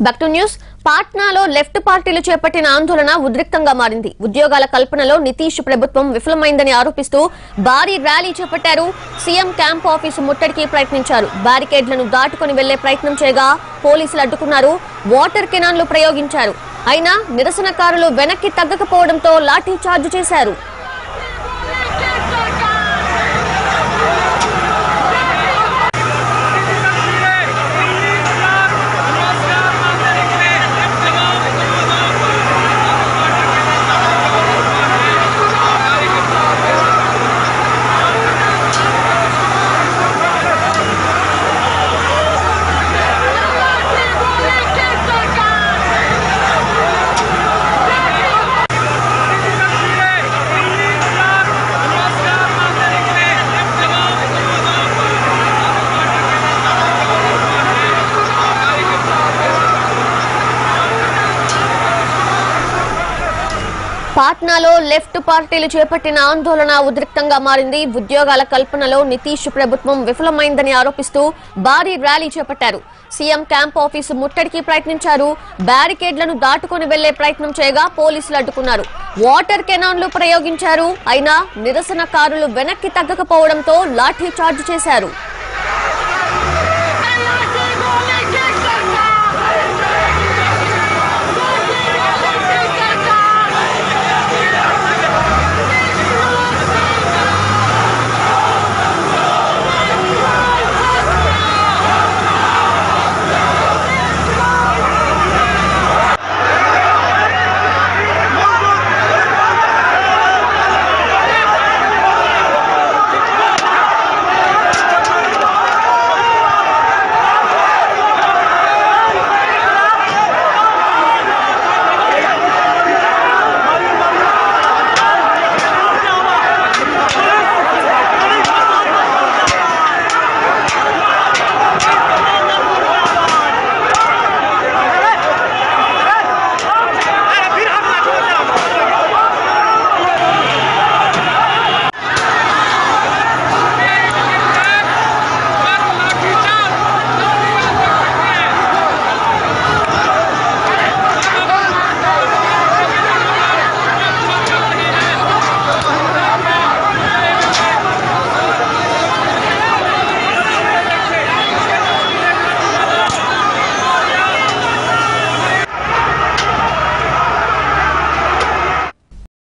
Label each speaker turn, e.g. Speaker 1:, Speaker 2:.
Speaker 1: back to news పాట్నాలో left పార్టీలు చేపట్టిన ఆందోళన ఉద్రిక్తంగా మారింది ఉద్యోగాల కల్పనలో నితీష్ ప్రభుత్వం విఫలమైందని ఆరోపిస్తూ భారీ ర్యాలీ చేపట్టారు సీఎం క్యాంప్ ఆఫీసు ముట్టడికి ప్రయత్నించారు బ్యారికేడ్లను దాటుకుని వెళ్లే ప్రయత్నం చేయగా పోలీసులు అడ్డుకున్నారు వాటర్ కెనాన్లు ప్రయోగించారు అయినా నిరసనకారులు వెనక్కి తగ్గకపోవడంతో లాఠీ చార్జ్ చేశారు పాట్నాలో లెఫ్ట్ పార్టీలు చేపట్టిన ఆందోళన ఉద్రిక్తంగా మారింది ఉద్యోగాల కల్పనలో నితీష్ ప్రభుత్వం విఫలమైందని ఆరోపిస్తూ భారీ ర్యాలీ చేపట్టారు సీఎం క్యాంప్ ఆఫీసు ముట్టడికి ప్రయత్నించారు బ్యారికేడ్లను దాటుకుని వెళ్లే ప్రయత్నం చేయగా పోలీసులు అడ్డుకున్నారు వాటర్ కెనాన్లు ప్రయోగించారు అయినా నిరసనకారులు వెనక్కి తగ్గకపోవడంతో లాఠీ చార్జ్ చేశారు